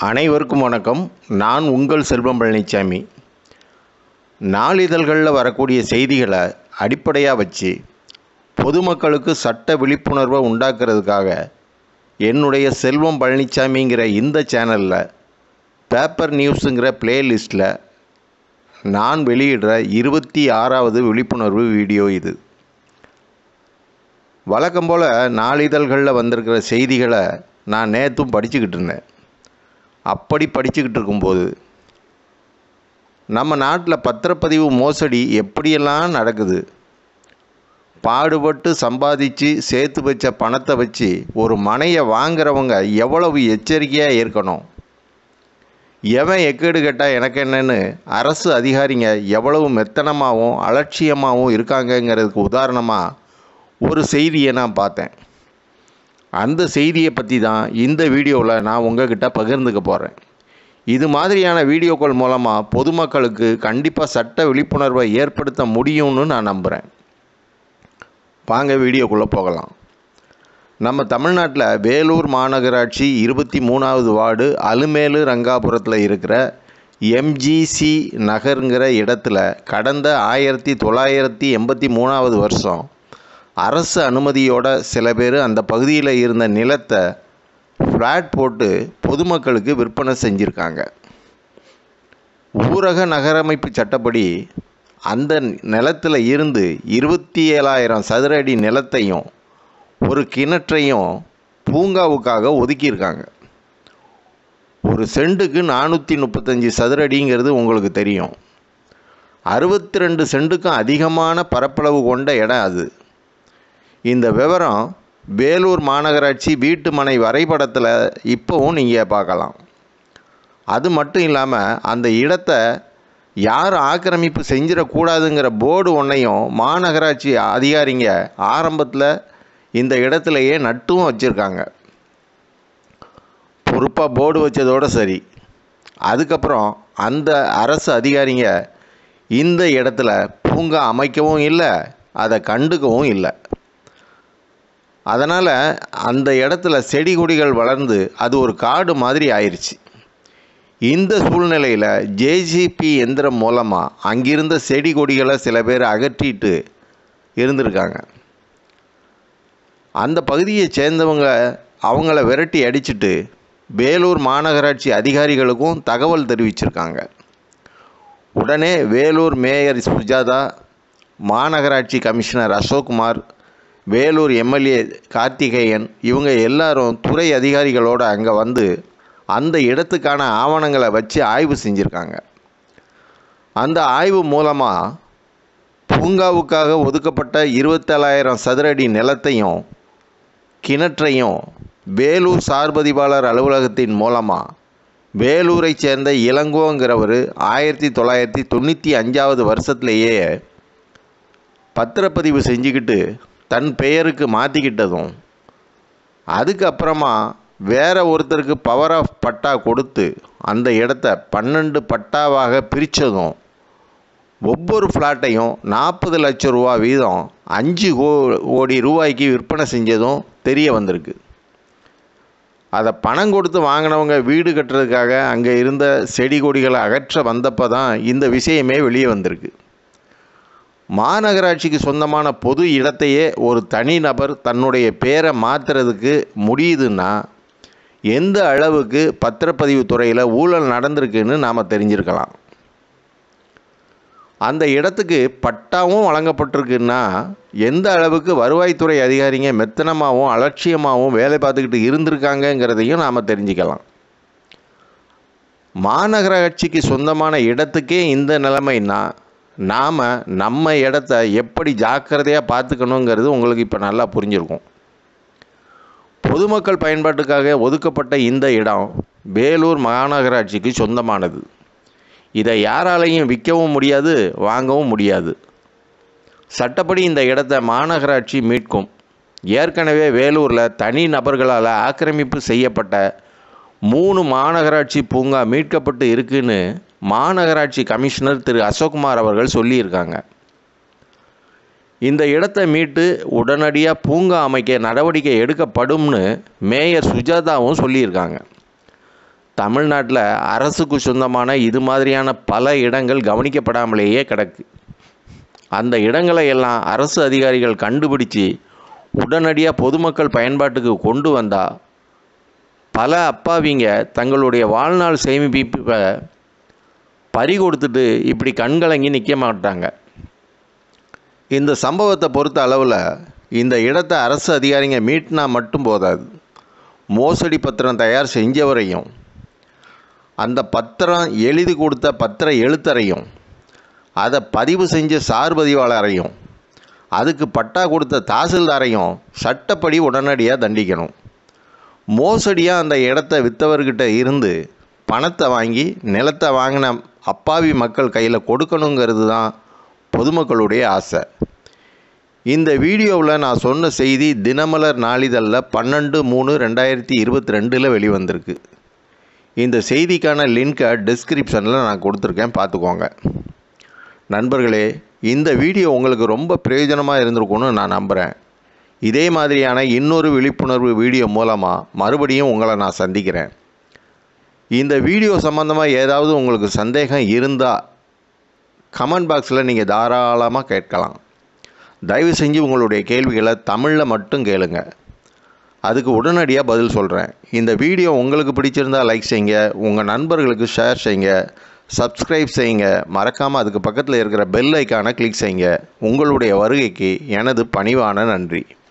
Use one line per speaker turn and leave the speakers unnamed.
அனைவருக்கும் வணக்கம் நான் உங்கள் செல்வம் பழனிசாமி நாளிதழ்களில் வரக்கூடிய செய்திகளை அடிப்படையாக வச்சு பொதுமக்களுக்கு சட்ட விழிப்புணர்வை உண்டாக்குறதுக்காக என்னுடைய செல்வம் பழனிசாமிங்கிற இந்த சேனலில் பேப்பர் நியூஸுங்கிற பிளேலிஸ்ட்டில் நான் வெளியிடுற இருபத்தி ஆறாவது விழிப்புணர்வு வீடியோ இது வழக்கம் போல் நாளிதழ்களில் வந்திருக்கிற செய்திகளை நான் நேற்றும் படிச்சுக்கிட்டு இருந்தேன் அப்படி படிச்சுக்கிட்டு இருக்கும்போது நம்ம நாட்டில் பத்திரப்பதிவு மோசடி எப்படியெல்லாம் நடக்குது பாடுபட்டு சம்பாதிச்சு சேர்த்து வச்ச பணத்தை வச்சு ஒரு மனையை வாங்குறவங்க எவ்வளவு எச்சரிக்கையாக இருக்கணும் எவன் எக்கேடு கேட்டால் எனக்கு என்னன்னு அரசு அதிகாரிங்க எவ்வளவு மெத்தனமாகவும் அலட்சியமாகவும் இருக்காங்கங்கிறதுக்கு உதாரணமாக ஒரு செய்தியை நான் பார்த்தேன் அந்த செய்தியை பற்றி தான் இந்த வீடியோவில் நான் உங்ககிட்ட பகிர்ந்துக்க போகிறேன் இது மாதிரியான வீடியோக்கள் மூலமாக பொதுமக்களுக்கு கண்டிப்பாக சட்ட விழிப்புணர்வை ஏற்படுத்த முடியும்னு நான் நம்புகிறேன் வாங்க வீடியோக்குள்ளே போகலாம் நம்ம தமிழ்நாட்டில் வேலூர் மாநகராட்சி இருபத்தி மூணாவது வார்டு அலுமேலு ரங்காபுரத்தில் இருக்கிற எம்ஜிசி நகருங்கிற இடத்துல கடந்த ஆயிரத்தி தொள்ளாயிரத்தி எண்பத்தி மூணாவது வருஷம் அரசு அனுமதியோட சில பேர் அந்த பகுதியில் இருந்த நிலத்தை ஃப்ளாட் போட்டு பொதுமக்களுக்கு விற்பனை செஞ்சுருக்காங்க ஊரக நகரமைப்பு சட்டப்படி அந்த நிலத்தில் இருந்து இருபத்தி ஏழாயிரம் சதுர அடி நிலத்தையும் ஒரு கிணற்றையும் பூங்காவுக்காக ஒதுக்கியிருக்காங்க ஒரு செண்டுக்கு நானூற்றி முப்பத்தஞ்சு சதுர அடிங்கிறது உங்களுக்கு தெரியும் அறுபத்தி ரெண்டு செண்டுக்கும் அதிகமான பரப்பளவு கொண்ட இடம் அது இந்த விவரம் வேலூர் மாநகராட்சி வீட்டு மனை வரைபடத்தில் இப்போவும் நீங்கள் பார்க்கலாம் அது மட்டும் இல்லாமல் அந்த இடத்தை யாரும் ஆக்கிரமிப்பு செஞ்சிடக்கூடாதுங்கிற போர்டு ஒன்றையும் மாநகராட்சி அதிகாரிங்க ஆரம்பத்தில் இந்த இடத்துலையே நட்டும் வச்சுருக்காங்க பொறுப்பாக போர்டு வச்சதோடு சரி அதுக்கப்புறம் அந்த அரசு அதிகாரிங்க இந்த இடத்துல பூங்கா அமைக்கவும் இல்லை அதை கண்டுக்கவும் இல்லை அதனால் அந்த இடத்துல செடி கொடிகள் வளர்ந்து அது ஒரு காடு மாதிரி ஆயிடுச்சு இந்த சூழ்நிலையில் ஜேசிபி எந்திரம் மூலமாக அங்கிருந்த செடி கொடிகளை சில பேர் அகற்றிட்டு இருந்திருக்காங்க அந்த பகுதியை சேர்ந்தவங்க அவங்கள விரட்டி அடிச்சிட்டு வேலூர் மாநகராட்சி அதிகாரிகளுக்கும் தகவல் தெரிவிச்சிருக்காங்க உடனே வேலூர் மேயர் சுஜாதா மாநகராட்சி கமிஷனர் அசோக்குமார் வேலூர் எம்எல்ஏ கார்த்திகேயன் இவங்க எல்லாரும் துறை அதிகாரிகளோடு அங்கே வந்து அந்த இடத்துக்கான ஆவணங்களை வச்சு ஆய்வு செஞ்சுருக்காங்க அந்த ஆய்வு மூலமாக பூங்காவுக்காக ஒதுக்கப்பட்ட இருபத்தேழாயிரம் சதுரடி நிலத்தையும் கிணற்றையும் வேலூர் சார்பதிவாளர் அலுவலகத்தின் மூலமாக வேலூரை சேர்ந்த இளங்கோங்கிறவர் ஆயிரத்தி தொள்ளாயிரத்தி தொண்ணூற்றி அஞ்சாவது வருஷத்துலேயே பத்திரப்பதிவு செஞ்சுக்கிட்டு தன் பெயருக்கு மாற்றிக்கிட்டதும் அதுக்கப்புறமா வேற ஒருத்தருக்கு பவர் ஆஃப் பட்டா கொடுத்து அந்த இடத்த பன்னெண்டு பட்டாவாக பிரித்ததும் ஒவ்வொரு ஃப்ளாட்டையும் நாற்பது லட்சம் ரூபா வீதம் அஞ்சு கோ கோடி ரூபாய்க்கு விற்பனை செஞ்சதும் தெரிய வந்திருக்கு அதை பணம் கொடுத்து வாங்கினவங்க வீடு கட்டுறதுக்காக அங்கே இருந்த செடி கொடிகளை அகற்ற வந்தப்போ தான் இந்த விஷயமே வெளியே வந்திருக்கு மாநகராட்சிக்கு சொந்தமான பொது இடத்தையே ஒரு தனிநபர் தன்னுடைய பேரை மாற்றுறதுக்கு முடியுதுன்னா எந்த அளவுக்கு பத்திரப்பதிவு துறையில் ஊழல் நடந்திருக்குன்னு நாம் தெரிஞ்சிருக்கலாம் அந்த இடத்துக்கு பட்டாவும் வழங்கப்பட்டிருக்குன்னா எந்த அளவுக்கு வருவாய்த்துறை அதிகாரிங்க மெத்தனமாகவும் அலட்சியமாகவும் வேலை பார்த்துக்கிட்டு இருந்திருக்காங்கங்கிறதையும் நாம் தெரிஞ்சுக்கலாம் மாநகராட்சிக்கு சொந்தமான இடத்துக்கே இந்த நிலைமைன்னா நாம் நம்ம இடத்த எப்படி ஜாக்கிரதையாக பார்த்துக்கணுங்கிறது உங்களுக்கு இப்போ நல்லா புரிஞ்சிருக்கும் பொதுமக்கள் பயன்பாட்டுக்காக ஒதுக்கப்பட்ட இந்த இடம் வேலூர் மாநகராட்சிக்கு சொந்தமானது இதை யாராலையும் விற்கவும் முடியாது வாங்கவும் முடியாது சட்டப்படி இந்த இடத்த மாநகராட்சி மீட்கும் ஏற்கனவே வேலூரில் தனி நபர்களால் ஆக்கிரமிப்பு செய்யப்பட்ட மூணு மாநகராட்சி பூங்கா மீட்கப்பட்டு இருக்குன்னு மாநகராட்சி கமிஷனர் திரு அசோக்குமார் அவர்கள் சொல்லியிருக்காங்க இந்த இடத்தை மீட்டு உடனடியாக பூங்கா அமைக்க நடவடிக்கை எடுக்கப்படும்னு மேயர் சுஜாதாவும் சொல்லியிருக்காங்க தமிழ்நாட்டில் அரசுக்கு சொந்தமான இது மாதிரியான பல இடங்கள் கவனிக்கப்படாமலேயே கிடக்கு அந்த இடங்களை எல்லாம் அரசு அதிகாரிகள் கண்டுபிடிச்சு உடனடியாக பொதுமக்கள் பயன்பாட்டுக்கு கொண்டு வந்தால் பல அப்பாவிங்க தங்களுடைய வாழ்நாள் சேமிப்பை பறி கொடுத்துட்டு இப்படி கண்கலங்கி நிற்க மாட்டாங்க இந்த சம்பவத்தை பொறுத்த அளவில் இந்த இடத்தை அரசு அதிகாரிங்க மீட்டினா மட்டும் போதாது மோசடி பத்திரம் தயார் செஞ்சவரையும் அந்த பத்திரம் எழுதி கொடுத்த பத்திர எழுத்தரையும் அதை பதிவு செஞ்ச சார் பதிவாளரையும் அதுக்கு பட்டா கொடுத்த தாசில்தாரையும் சட்டப்படி உடனடியாக தண்டிக்கணும் மோசடியாக அந்த இடத்த விற்றவர்கிட்ட இருந்து பணத்தை வாங்கி நிலத்தை வாங்கின அப்பாவி மக்கள் கையில் கொடுக்கணுங்கிறது தான் பொதுமக்களுடைய ஆசை இந்த வீடியோவில் நான் சொன்ன செய்தி தினமலர் நாளிதழில் பன்னெண்டு மூணு ரெண்டாயிரத்தி இருபத்தி ரெண்டில் வெளிவந்திருக்கு இந்த செய்திக்கான லிங்க்கை டிஸ்கிரிப்ஷனில் நான் கொடுத்துருக்கேன் பார்த்துக்கோங்க நண்பர்களே இந்த வீடியோ உங்களுக்கு ரொம்ப பிரயோஜனமாக இருந்திருக்கும்னு நான் நம்புகிறேன் இதே மாதிரியான இன்னொரு விழிப்புணர்வு வீடியோ மூலமாக மறுபடியும் உங்களை நான் சந்திக்கிறேன் இந்த வீடியோ சம்மந்தமாக ஏதாவது உங்களுக்கு சந்தேகம் இருந்தால் கமெண்ட் பாக்ஸில் நீங்கள் தாராளமாக கேட்கலாம் தயவு செஞ்சு உங்களுடைய கேள்விகளை தமிழில் மட்டும் கேளுங்க அதுக்கு உடனடியாக பதில் சொல்கிறேன் இந்த வீடியோ உங்களுக்கு பிடிச்சிருந்தால் லைக் செய்யுங்க உங்கள் நண்பர்களுக்கு ஷேர் செய்யுங்க சப்ஸ்கிரைப் செய்யுங்க மறக்காமல் அதுக்கு பக்கத்தில் இருக்கிற பெல் ஐக்கானை கிளிக் செய்யுங்க உங்களுடைய வருகைக்கு எனது பணிவான நன்றி